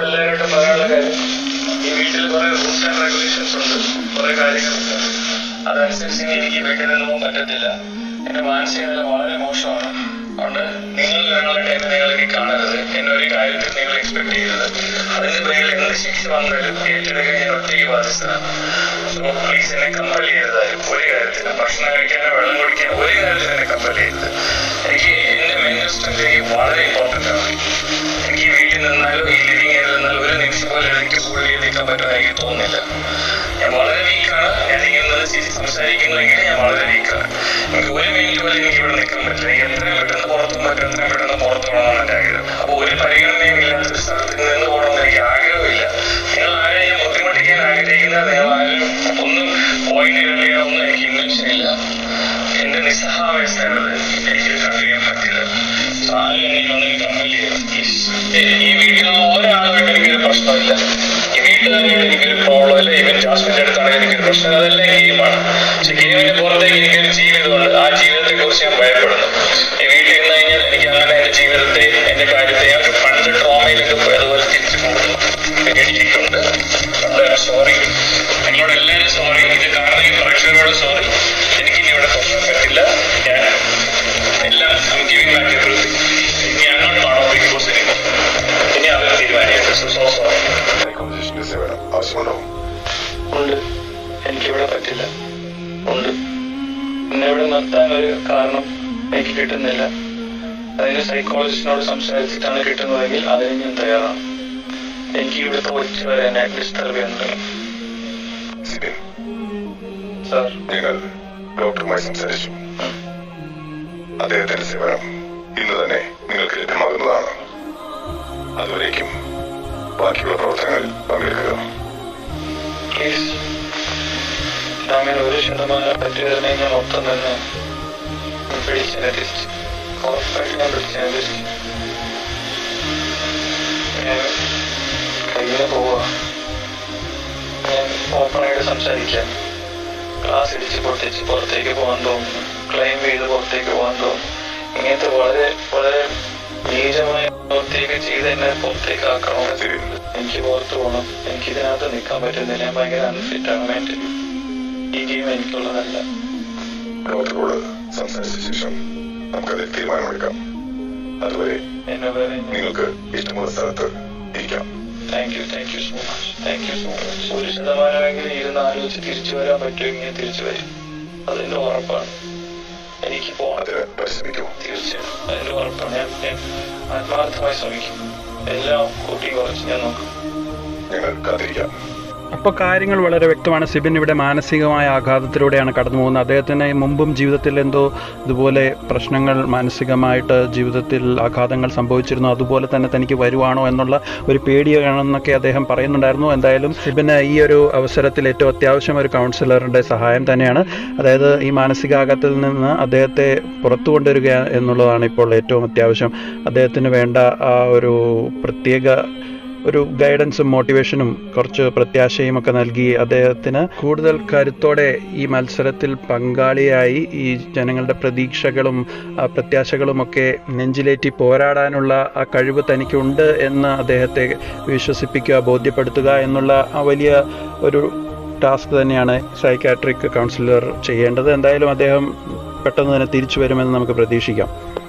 നിങ്ങളോട് എല്ലാവരോടും പറയാനുള്ള കാര്യം ഈ വീട്ടിൽ കുറെ റൂൾസ് ആൻഡ് റെഗുലേഷൻസ് ഉണ്ട് കുറെ കാര്യങ്ങളുണ്ട് അതനുസരിച്ച് ഇനി എനിക്ക് വീട്ടിൽ നിന്ന് പോകാൻ പറ്റത്തില്ല എന്റെ മാനസിക നില വളരെ മോശമാണ് അതുകൊണ്ട് നിങ്ങൾ നിങ്ങളുടെ ടൈം നിങ്ങൾക്ക് കാണരുത് എന്നെ ഒരു കാര്യത്തിൽ നിങ്ങൾ എക്സ്പെക്ട് ചെയ്യരുത് അതിന്റെ പേരിൽ എന്ത് ശിക്ഷ വന്നാലും ഏറ്റെടുക്കാൻ ഞാൻ ഒറ്റയ്ക്ക് ബാധ്യസ്ഥനാണ് സോ പ്ലീസ് എന്നെ കമ്പൽ ചെയ്യരുത് ആരും ഒരു കാര്യത്തിന് ഭക്ഷണം കഴിക്കാനോ വെള്ളം കുടിക്കാനോ ഒരു കാര്യത്തിൽ എന്നെ കമ്പൽ ചെയ്യരുത് എനിക്ക് എന്റെ മെന്റൽ സ്ട്രെങ്ത് എനിക്ക് വളരെ ഇമ്പോർട്ടന്റ് ആണ് എനിക്ക് ഈ വീട്ടിൽ നിന്നാലോ ഈ ലിവിംഗ് ഏരിയയിൽ നിന്നാലോ ഒരു നിമിഷം പോലും എനിക്ക് കൂടുതൽ ചെയ്ത് നിൽക്കാൻ പറ്റുമെന്ന് എനിക്ക് തോന്നുന്നില്ല ഞാൻ വളരെ വീക്കാണ് ഞാൻ ഇങ്ങനെ സംസാരിക്കുന്നെങ്കിൽ ഞാൻ വളരെ വീക്കാണ് എനിക്ക് ഒരു മിനിറ്റ് പോലും എനിക്ക് ഇവിടെ നിൽക്കാൻ പറ്റില്ല എനിക്ക് എത്രയും പെട്ടെന്ന് പുറത്തു പറ്റും എത്രയും പെട്ടെന്ന് പുറത്തു പോകണമെന്നാണ് എൻ്റെ ആഗ്രഹം അപ്പോൾ ഒരു പരിഗണനയും ഇല്ലാത്തൊരു സ്ഥലത്ത് നിന്ന് പോകണമെന്ന് എനിക്ക് ആഗ്രഹമില്ല നിങ്ങൾ ആരെയും ഞാൻ ബുദ്ധിമുട്ടിക്കാൻ ആഗ്രഹിക്കുന്ന നിങ്ങൾ ആരും ഒന്നും പോയിന്റ് ഒന്നും എനിക്ക് ഇൻവെൻഷൻ ഇല്ല എന്റെ നിസ്സഹാവസ്ഥയുള്ളത് എനിക്ക് കണ്ടുപിടിക്കാൻ പറ്റില്ല ആരും എന്നെ ഒന്നും കമ്പൽ ചെയ്യണം ഈ വീട്ടിലുള്ള ഒരാളുമായിട്ട് എനിക്കൊരു പ്രശ്നമില്ല ഈ വീട്ടുകാരായിട്ട് എനിക്കൊരു പ്രോബ്ലം ഇല്ല ഈവൻ ജാസ്മിന്റെ അടുത്താണെങ്കിൽ എനിക്കൊരു പ്രശ്നം അതെല്ലാം ഗെയിമാണ് പക്ഷെ ഗെയിമിന്റെ പുറത്തേക്ക് എനിക്കൊരു ജീവിതമുണ്ട് ആ ജീവിതത്തെ കുറിച്ച് ഞാൻ ഭയപ്പെടുന്നു ഈ വീട്ടിൽ നിന്ന് കഴിഞ്ഞാൽ എനിക്ക് അങ്ങനെ എന്റെ ജീവിതത്തെ എന്റെ കാര്യത്തെ ഞാൻ പണ്ട് ട്രോമയിലൊക്കെ പോയി അതുപോലെ തിരിച്ചു പോകുന്നു എനിക്കുണ്ട് സോറി നിങ്ങളോട് എല്ലാവരും സോറി ഇത് കാണുന്ന ഈ പ്രേക്ഷകരോട് സോറി എനിക്ക് ഇനി ഇവിടെ തുടരാൻ പറ്റില്ല ഞാൻ എല്ലാം ഗിവിംഗ് ബാക്ക് എവറിത്തിങ് ഇനി അങ്ങോട്ട് കാണോ ബിഗ് ബോസ് ഇനി അവർ തീരുമാനിക്കട്ടെ സോ സോ സോറി സൈക്കോളജിസ്റ്റിന്റെ സേവനം ആവശ്യമുണ്ടോ ഉണ്ട് എനിക്കിവിടെ പറ്റില്ല ഉണ്ട് എന്നെ ഇവിടെ നിർത്താൻ ഒരു കാരണം എനിക്ക് കിട്ടുന്നില്ല അതിന് സൈക്കോളജിസ്റ്റിനോട് സംസാരിച്ചിട്ടാണ് കിട്ടുന്നതെങ്കിൽ അതിന് ഞാൻ തയ്യാറാണ് എനിക്ക് ഇവിടുത്തെ ഒച്ച വരെ എന്നെ ഡിസ്റ്റർബ് ചെയ്യുന്നുണ്ട് സിബിൻ സാർ ഞങ്ങൾ ഡോക്ടറുമായി സംസാരിച്ചു അദ്ദേഹത്തിന്റെ സേവനം ഇന്ന് തന്നെ നിങ്ങൾക്ക് ലഭ്യമാകുന്നതാണ് അതുവരേക്കും ബാക്കിയുള്ള പ്രവർത്തനങ്ങളിൽ പങ്കെടുക്കുക പ്ലീസ് അങ്ങനെ ഒരു ശതമാനം പറ്റിയതിനെ ഞാൻ മൊത്തം തന്നെ പിടിച്ചതിനെ തിരിച്ച് ഉറപ്പായിട്ട് ഞാൻ പിടിച്ചതിനെ തിരിച്ച് ഞാൻ കയ്യിലെ പോവാ ഞാൻ ഓപ്പണായിട്ട് സംസാരിക്കാം ക്ലാസ് ഇടിച്ച് പൊട്ടിച്ച് പുറത്തേക്ക് പോകാൻ തോന്നുന്നു ക്ലെയിം ചെയ്ത് പുറത്തേക്ക് പോകാൻ തോന്നുന്നു ഇങ്ങനത്തെ വളരെ വളരെ നീചമായ പുറത്തേക്ക് ചെയ്ത് എന്നെ പുറത്തേക്ക് ആക്കണോ സിബിൻ എനിക്ക് പുറത്ത് പോകണം എനിക്ക് ഇതിനകത്ത് നിൽക്കാൻ പറ്റുന്നില്ല ഞാൻ ഭയങ്കര അൺഫിറ്റ് ആണ് മെന്റലി ഈ ഗെയിം എനിക്കുള്ളതല്ല ഡോക്ടറോട് സംസാരിച്ച ശേഷം നമുക്കതിൽ തീരുമാനമെടുക്കാം അതുവരെ എന്നെ വരെ നിങ്ങൾക്ക് ഇഷ്ടമുള്ള സ്ഥലത്ത് ഇരിക്കാം thank you thank you so much thank you so much ഒരു ശതമാനമെങ്കിലും ഇരുന്ന് ആലോചിച്ച് തിരിച്ചു വരാൻ പറ്റുമെങ്കിൽ തിരിച്ചു വരും അതിന്റെ ഉറപ്പാണ് എനിക്ക് പോകണം അതിന് പരിശ്രമിക്കൂ തീർച്ചയായും അതിന്റെ ഉറപ്പാണ് ഞാൻ ഞാൻ ആത്മാർത്ഥമായി ശ്രമിക്കും എല്ലാം കൂട്ടി കുറച്ച് ഞാൻ നോക്കും ഞങ്ങൾ കാത്തിരിക്കാം അപ്പോൾ കാര്യങ്ങൾ വളരെ വ്യക്തമാണ് സിബിൻ ഇവിടെ മാനസികമായ ആഘാതത്തിലൂടെയാണ് കടന്നു പോകുന്നത് അദ്ദേഹത്തിന് മുമ്പും ജീവിതത്തിൽ എന്തോ ഇതുപോലെ പ്രശ്നങ്ങൾ മാനസികമായിട്ട് ജീവിതത്തിൽ ആഘാതങ്ങൾ സംഭവിച്ചിരുന്നു അതുപോലെ തന്നെ തനിക്ക് വരുവാണോ എന്നുള്ള ഒരു പേടിയാണെന്നൊക്കെ അദ്ദേഹം പറയുന്നുണ്ടായിരുന്നു എന്തായാലും സിബിന് ഈ ഒരു അവസരത്തിൽ ഏറ്റവും അത്യാവശ്യം ഒരു കൗൺസിലറുടെ സഹായം തന്നെയാണ് അതായത് ഈ മാനസികാഘാതത്തിൽ നിന്ന് അദ്ദേഹത്തെ പുറത്തു കൊണ്ടുവരിക എന്നുള്ളതാണ് ഇപ്പോൾ ഏറ്റവും അത്യാവശ്യം അദ്ദേഹത്തിന് വേണ്ട ആ ഒരു പ്രത്യേക ഒരു ഗൈഡൻസും മോട്ടിവേഷനും കുറച്ച് പ്രത്യാശയും ഒക്കെ നൽകി അദ്ദേഹത്തിന് കൂടുതൽ കരുത്തോടെ ഈ മത്സരത്തിൽ പങ്കാളിയായി ഈ ജനങ്ങളുടെ പ്രതീക്ഷകളും ആ, പ്രത്യാശകളും ഒക്കെ നെഞ്ചിലേറ്റി പോരാടാനുള്ള ആ കഴിവ് തനിക്കുണ്ട് എന്ന് അദ്ദേഹത്തെ വിശ്വസിപ്പിക്കുക ബോധ്യപ്പെടുത്തുക എന്നുള്ള ആ വലിയ ഒരു ടാസ്ക് തന്നെയാണ് സൈക്കാട്രിക് കൗൺസിലർ ചെയ്യേണ്ടത് എന്തായാലും അദ്ദേഹം പെട്ടെന്ന് തന്നെ തിരിച്ചു വരുമെന്ന് നമുക്ക് പ്രതീക്ഷിക്കാം